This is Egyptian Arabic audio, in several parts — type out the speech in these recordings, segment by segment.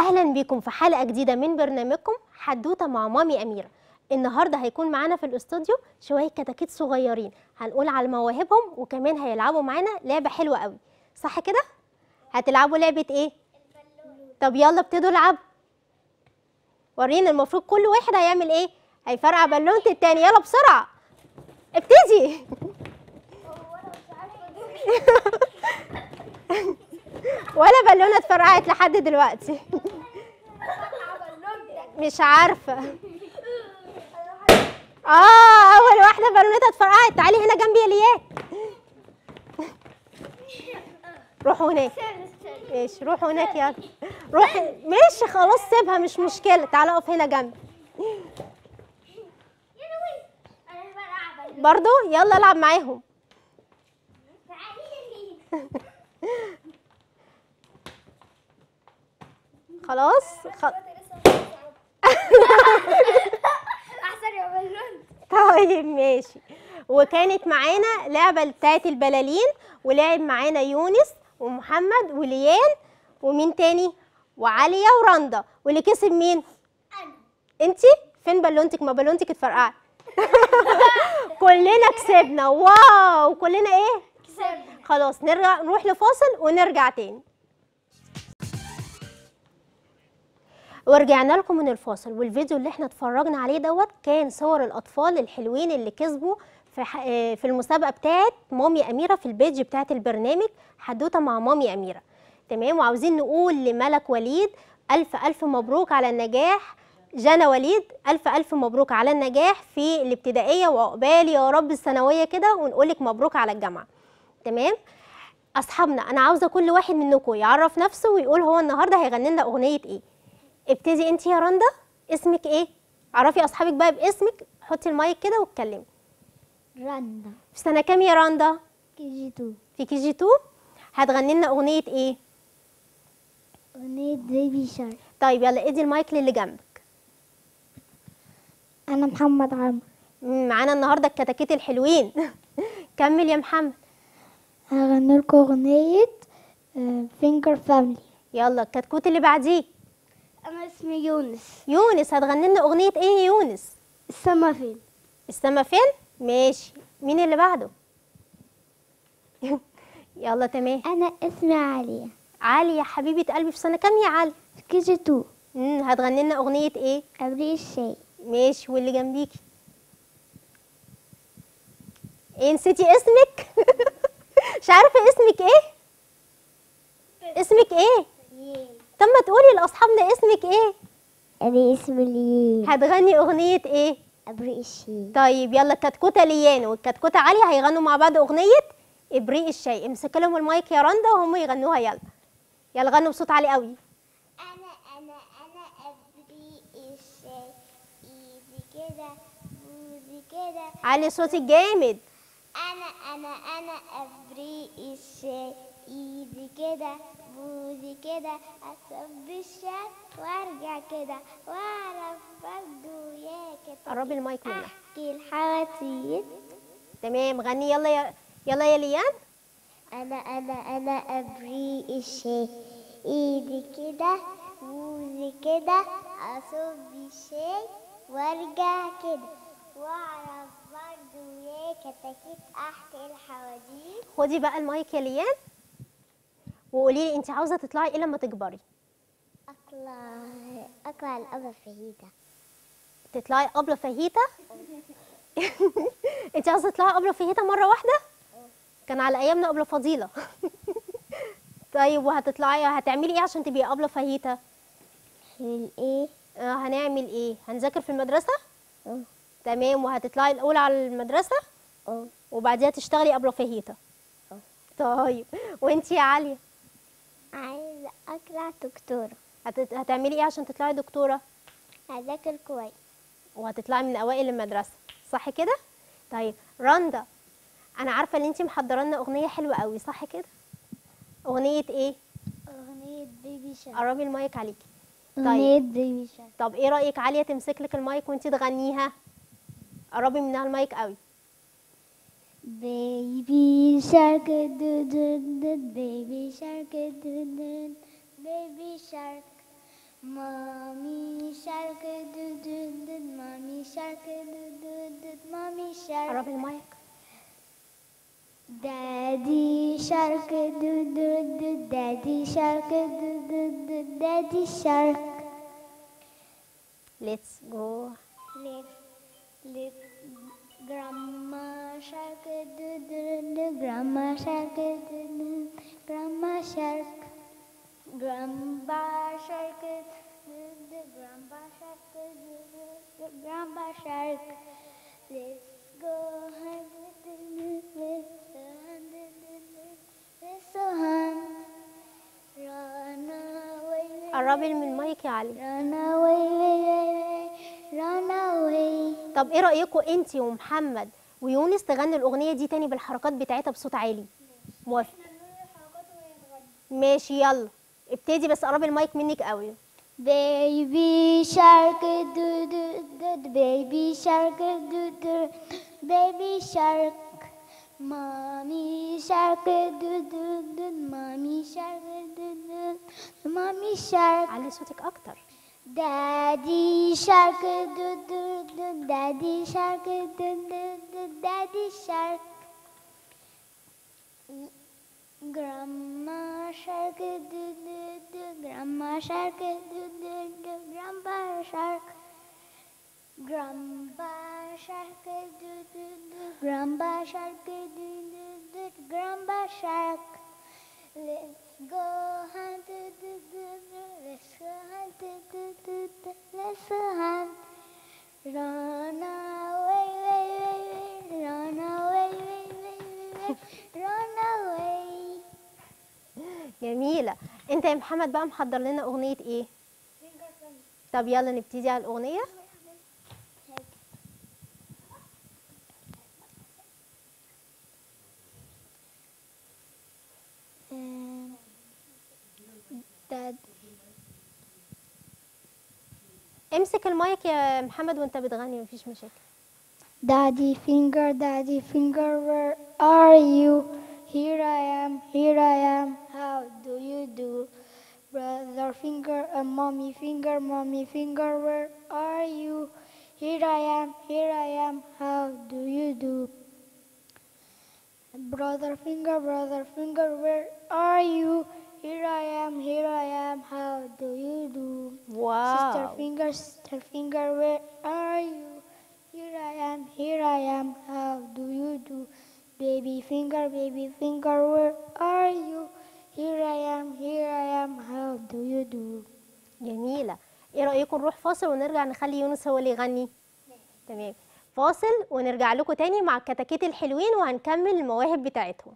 اهلا بيكم في حلقه جديده من برنامجكم حدوته مع مامي اميره النهارده هيكون معانا في الاستوديو شويه كتاكيت صغيرين هنقول على مواهبهم وكمان هيلعبوا معانا لعبه حلوه قوي صح كده هتلعبوا لعبه ايه طب يلا ابتدوا العبوا ورينا المفروض كل واحد هيعمل ايه هيفرقع بالونه التاني يلا بسرعه ابتدي ولا بالونه اتفرقعت لحد دلوقتي مش عارفه اه اول واحده بالونتها اتفرقعت تعالي هنا جنبي يا لياك روحوا هناك ماشي روحوا هناك يلا روح ماشي خلاص سيبها مش مشكله تعالى اقف هنا جنبي برضو يلا العب معاهم خلاص خ... احسن يا بلون طيب ماشي وكانت معانا لعبة بتاعت البلالين ولعب معانا يونس ومحمد وليان ومين تاني وعالية ورندا واللي كسب مين انا انتي فين بالونتك ما بالونتك اتفرقعت كلنا كسبنا واو كلنا ايه كسبنا خلاص نرجع نروح لفاصل ونرجع تاني ورجعنا لكم من الفاصل والفيديو اللي احنا اتفرجنا عليه دوت كان صور الاطفال الحلوين اللي كسبوا في ح- آه، في المسابقه بتاعت مامي اميره في البيج بتاعت البرنامج حدوته مع مامي اميره تمام وعاوزين نقول لملك وليد الف الف مبروك على النجاح جانا وليد الف الف مبروك على النجاح في الابتدائيه وعقبال يا رب الثانويه كده ونقول لك مبروك على الجامعه تمام اصحابنا انا عاوزه كل واحد منكم يعرف نفسه ويقول هو النهارده هيغني لنا اغنيه ايه ابتدي انت يا رندا اسمك ايه عرفي اصحابك بقى باسمك حطي المايك كده واتكلمي رندا في سنه كام يا رندا كي جي 2 في كي جي 2 هتغني لنا اغنيه ايه اغنية بيبي شارك طيب يلا ادي المايك للي جنبك انا محمد عمرو مم، معانا النهارده الكتاكيت الحلوين كمل يا محمد هغني لكم اغنية فينجر فاميلي يلا الكتكوت اللي بعديه انا اسمي يونس يونس هتغني لنا اغنيه ايه يا يونس السما فين السما فين ماشي مين اللي بعده يلا تمام انا اسمي عالية علي يا حبيبه قلبي في سنه كام يا علي كي جي 2 امم هتغني لنا اغنيه ايه ابريق الشاي ماشي واللي جنبيكي ايه نسيتي اسمك مش عارفه اسمك ايه اسمك ايه طب ما تقولي لاصحابنا اسمك ايه انا اسمي ليان هتغني اغنيه ايه ابريق الشاي طيب يلا الكتكوته ليان والكتكوته علي هيغنوا مع بعض اغنيه ابريق الشاي امسك لهم المايك يا رندا وهم يغنوها يلا يلا غنوا بصوت عالي قوي انا انا انا ابريق الشاي ايدي كده بوزي كده علي صوتك جامد انا انا انا ابريق الشاي ايدي كده بوزي كده اصب الشاي وارجع كده واعرف برضو يا كده قربي المايك منها احكي الحواديت تمام غني يلا يا يلا يا ليان انا انا انا ابريق الشاي ايدي كده بوزي كده اصب الشاي وارجع كده واعرف برضو يا كتاكيت احكي الحواديت خدي بقى المايك يا ليان وقولي لي انت عاوزه تطلعي ايه لما تكبري اطلع اطلع الابا فهيدة تطلعي ابله فهيته انت عاوزه تطلعي ابله فهيته مره واحده كان على ايامنا ابله فضيله طيب وهتطلعي هتعملي ايه عشان تبقي ابله فهيته الايه آه هنعمل ايه هنذاكر في المدرسه اه تمام وهتطلعي الاولى على المدرسه اه وبعديها تشتغلي ابله فهيته اه. طيب وانت يا عاليه عايزة اطلع دكتورة هت... هتعملي ايه عشان تطلعي دكتوره اذاكر كويس وهتطلعي من اوائل المدرسه صح كده طيب رندا انا عارفه ان انت محضره لنا اغنيه حلوه قوي صح كده اغنيه ايه اغنية بيبي شارك قربي المايك عليكي اغنية بيبي شارك طب ايه رايك عاليه تمسك لك المايك وانت تغنيها قربي منها المايك قوي Baby shark do do do baby shark do do baby shark Mommy shark do do do mommy shark do do do mommy shark قرب المايك Daddy shark do do do daddy shark do do do daddy shark ليتس جو Let let grandma shark do do do grandma shark do do grandma shark grandpa shark do do grandpa shark do do do grandpa shark let's go hunt do do let's go hunt do do do let's go hunt run away قربي من المايك يا علي run away run away طب ايه رايكم انت ومحمد ويونس تغنوا الاغنيه دي تاني بالحركات بتاعتها بصوت عالي موافق ماشي يلا ابتدي بس قربي المايك منك قوي Baby shark do do do baby shark do do baby shark Mommy shark do do do mommy shark do do mommy shark علي صوتك اكتر Daddy shark do do do daddy shark do do do daddy shark Grandma shark do do do grandma shark do do do grandpa shark Grandpa shark do do do grandpa shark do do do grandpa shark Let's go hunt do do do do let's go hunt do do do do let's go hunt Run away, way, way, way, run away, way, way, way, way, run away. جميله انت يا محمد بقى محضر لنا اغنيه ايه طب يلا نبتدي على الاغنيه Um, Dad, امسك المايك يا محمد وانت بتغني مفيش مشاكل Daddy finger, daddy finger, where are you? Here I am, here I am, how do you do? Brother finger and mommy finger, mommy finger, where are you? Here I am, here I am, how do you do? Brother finger, brother finger, where are you? Here I am, here I am, how do you do? Sister واو finger, sister finger, where are you? Here I am, here I am, how do you do? Baby finger, baby finger, where are you? Here I am, here I am, how do you do? جميله ايه رايكم نروح فاصل ونرجع نخلي يونس هو اللي يغني تمام فاصل ونرجع لكم تاني مع الكتاكيت الحلوين وهنكمل المواهب بتاعتهم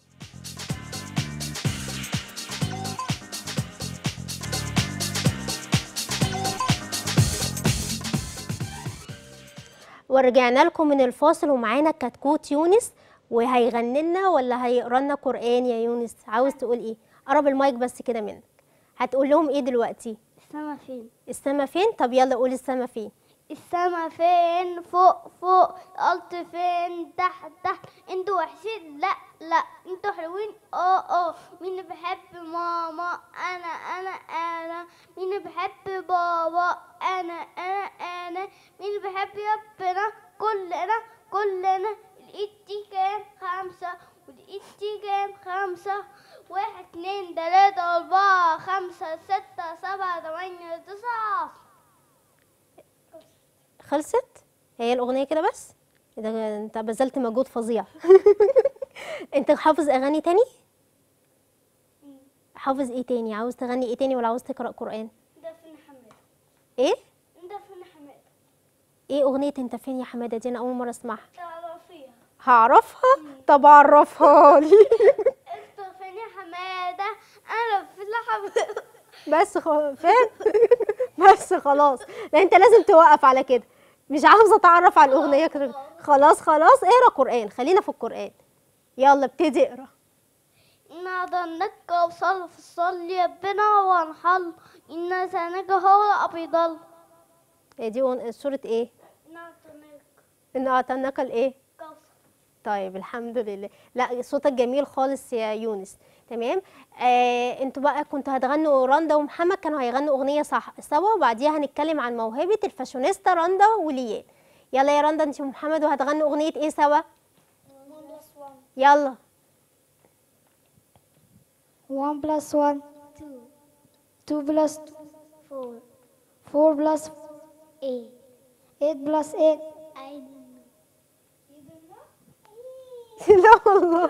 ورجعنا لكم من الفاصل ومعانا كتكوت يونس وهيغني لنا ولا هيقرا لنا قران يا يونس عاوز تقول ايه قرب المايك بس كده منك هتقول لهم ايه دلوقتي السما فين؟ السما فين طب يلا قول السما فين السما فين فوق فوق الأرض فين تحت تحت انتوا وحشين لا لا انتوا حلوين اه اه مين بيحب ماما انا انا انا مين بيحب بابا انا انا انا مين بيحب ربنا كلنا كلنا الايد دي كام خمسة والايد دي كام خمسة واحد اتنين تلاتة أربعة خمسة ستة سبعة تمانية تسعة خلصت هي الاغنيه كده بس إيه ده انت بذلت مجهود فظيع انت حافظ اغاني تاني حافظ ايه تاني عاوز تغني ايه تاني ولا عاوز تقرا قران ده فين حماد ايه ده فين حماد ايه اغنيه انت فين يا حماده دي انا اول مره اسمعها تعرفيها هعرفها طب عرفها لي انت فين يا حمادة انا فين حمادة بس خ... فاهم بس خلاص لا انت لازم توقف على كده مش عاوزه اتعرف على الاغنيه كده خلاص خلاص اقرا قران خلينا في القران يلا ابتدي اقرا إن ظنك وصل في الصل ربنا وانحل إن سنك هو أبيضل هي دي أغن- سوره ايه إن ظنك ان اعطيناك الايه كوثر طيب الحمد لله لا صوتك جميل خالص يا يونس تمام آه انتوا بقى كنتوا هتغنوا رندا ومحمد كانوا هيغنوا اغنيه صح سوا وبعديها هنتكلم عن موهبه الفاشونيستا رندا وليان يلا يا رندا انت ومحمد وهتغنوا اغنيه ايه سوا يلا 1 plus 1 2 plus 4 4 plus 8 8 plus 8 I لا والله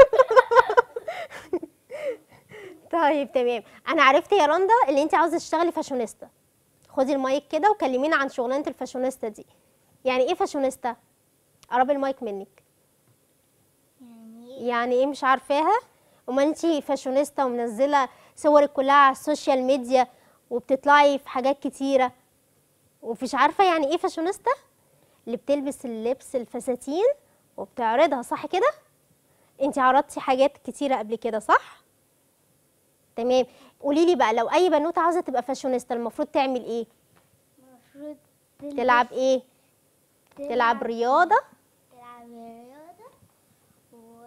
طيب تمام انا عرفت يا رندا اللي انت عاوزه تشتغلي فاشونيستا خدي المايك كده وكلمينا عن شغلانه الفاشونيستا دي يعني ايه فاشونيستا قرب المايك منك يعني يعني ايه مش عارفاها امال انت فاشونيستا ومنزله صورك كلها على السوشيال ميديا وبتطلعي في حاجات كتيره ومش عارفه يعني ايه فاشونيستا اللي بتلبس اللبس الفساتين وبتعرضها صح كده انت عرضتي حاجات كتيره قبل كده صح تمام قولي لي بقى لو اي بنوته عاوزه تبقى فاشونيستا المفروض تعمل ايه المفروض تلعب ايه تلعب رياضه تلعب رياضة و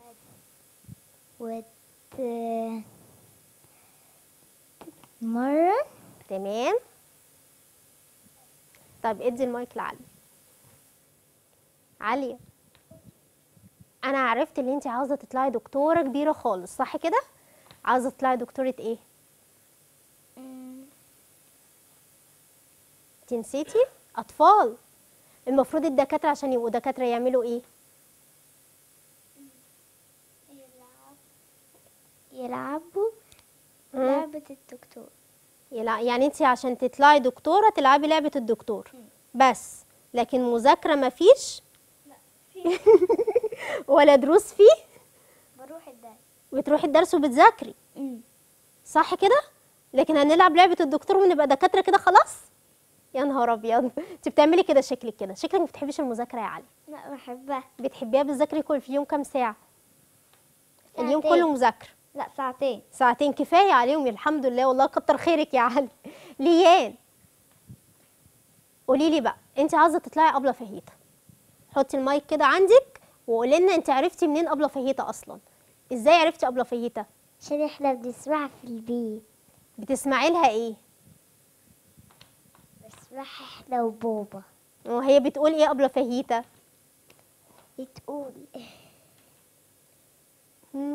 وت تتمرن تمام طب ادي المايك لعلي عليا انا عرفت ان انت عاوزه تطلعي دكتوره كبيره خالص صح كده عاوزه تطلعي دكتوره ايه انت نسيتي اطفال المفروض الدكاتره عشان يبقوا دكاتره يعملوا ايه يلعب يلعبوا مم. لعبة الدكتور يلا- يعني انت عشان تطلعي دكتوره تلعبي لعبه الدكتور بس لكن مذاكره مفيش ولا دروس فيه بروح الدرس بتروحي الدرس وبتذاكري صح كده لكن هنلعب لعبه الدكتور ونبقى دكاتره كده خلاص يا نهار ابيض انت بتعملي كده شكلك كده شكلك ما بتحبيش المذاكره يا علي لا بحبها بتحبيها بتذاكري كل في يوم كام ساعه اليوم ساعتين. كله مذاكره لا ساعتين ساعتين كفايه عليهم الحمد لله والله كتر خيرك يا علي ليان قولي لي بقى انت عاوزه تطلعي ابله فهيته حطي المايك كده عندك وقولي لنا انت عرفتي منين ابله فهيته اصلا ازاي عرفتي ابله فهيته عشان احنا بنسمعها في البيت بتسمعي لها ايه بنسمعها احنا وبابا وهي بتقول ايه ابله فهيته بتقول مم.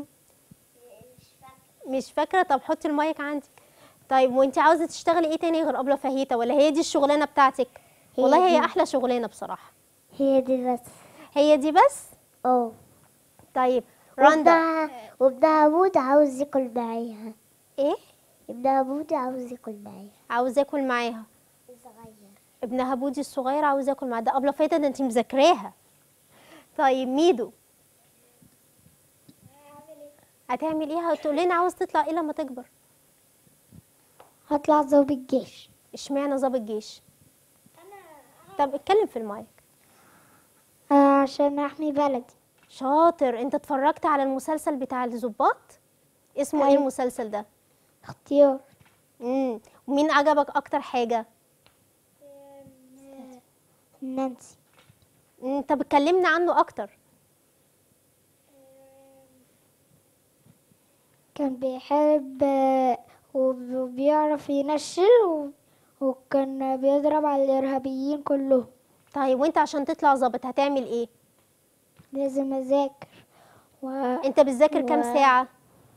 مش فاكره طب حطي المايك عندك طيب وانت عاوزه تشتغلي ايه تاني غير ابله فهيته ولا هي دي الشغلانه بتاعتك هي والله هي دي. احلى شغلانه بصراحه هي دي بس هي دي بس اه طيب رندا وابنها وابنها بود عاوز ياكل معاها ايه ابنها بود عاوز ياكل معاها عاوز اكل معاها صغير ابنها بودي الصغير عاوز ياكل معاها ده ابله فايته ده انت مذاكراها طيب ميدو هتعمل ايه هتقول لنا عاوز تطلع ايه لما تكبر هطلع ضابط الجيش اشمعنى ضابط جيش طب اتكلم في المايك آه عشان احمي بلدي شاطر انت اتفرجت على المسلسل بتاع الضباط اسمه ايه أيوة. المسلسل ده اختيار امم ومين عجبك اكتر حاجه نانسي مم، طب اتكلمنا عنه اكتر كان بيحارب آه، وب- وبيعرف ينشل و- وكان بيضرب على الإرهابيين كلهم طيب وانت عشان تطلع ضابط هتعمل ايه لازم أذاكر انت بتذاكر كام و- ساعه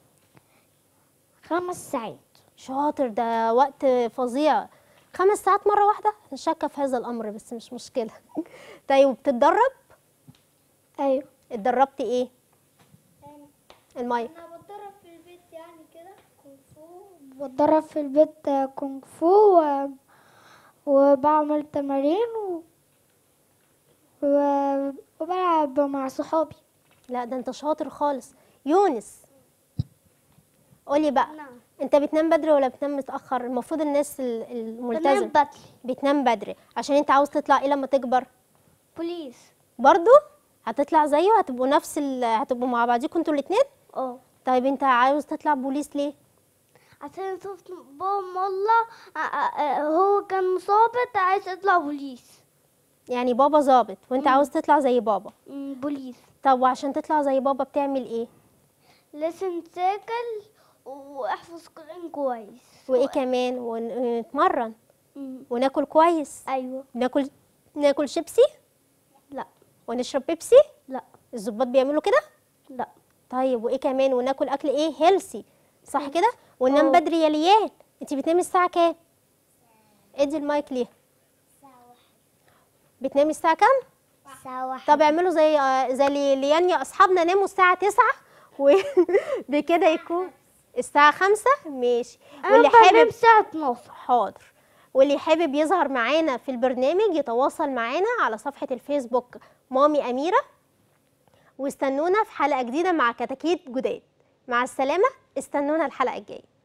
وخمس ساعات شاطر ده وقت فظيع خمس ساعات مرة واحدة أنا شاكة في هذا الأمر بس مش مشكلة طيب بتتدرب أيوة اتدربت ايه المايك انا بتدرب في البيت يعني كده كونغ فو بتدرب في البيت آه، كونغ فو و... وبعمل تمارين و... و... وبلعب مع صحابي لا ده انت شاطر خالص يونس قولي بقى نعم انت بتنام بدري ولا بتنام متأخر المفروض الناس ال- الملتزم بدري بتنام بدري عشان انت عاوز تطلع ايه لما تكبر بوليس برضو هتطلع زيه هتبقوا نفس ال... هتبقوا مع بعضيكوا انتوا الاتنين اه طيب انت عاوز تطلع بوليس ليه عشان شفت بابا والله ع- ع- هو كان ظابط عايز يطلع بوليس يعني بابا ظابط وانت عاوز تطلع زي بابا مم، بوليس طب وعشان تطلع زي بابا بتعمل ايه لسن ساكل واحفظ قرآن كويس وايه كمان ون- ونتمرن مم. وناكل كويس ايوه ناكل ناكل شيبسي لا ونشرب بيبسي لا الظباط بيعملوا كده لا طيب وايه كمان وناكل اكل ايه هيلسي صح كده وننام اه. بدري يا ليان انت بتنامي الساعه كام ادي المايك ليها بتنامي الساعه كام الساعة واحدة طب اعملوا زي آه، زي لي- ليان يا اصحابنا ناموا الساعه 9 وبكده يكون الساعه 5 ماشي انا واللي بنام حابب الساعة 12 حاضر واللي حابب يظهر معانا في البرنامج يتواصل معانا على صفحة الفيسبوك مامي أميرة واستنونا في حلقة جديدة مع كتاكيت جداد مع السلامة استنونا الحلقة الجاية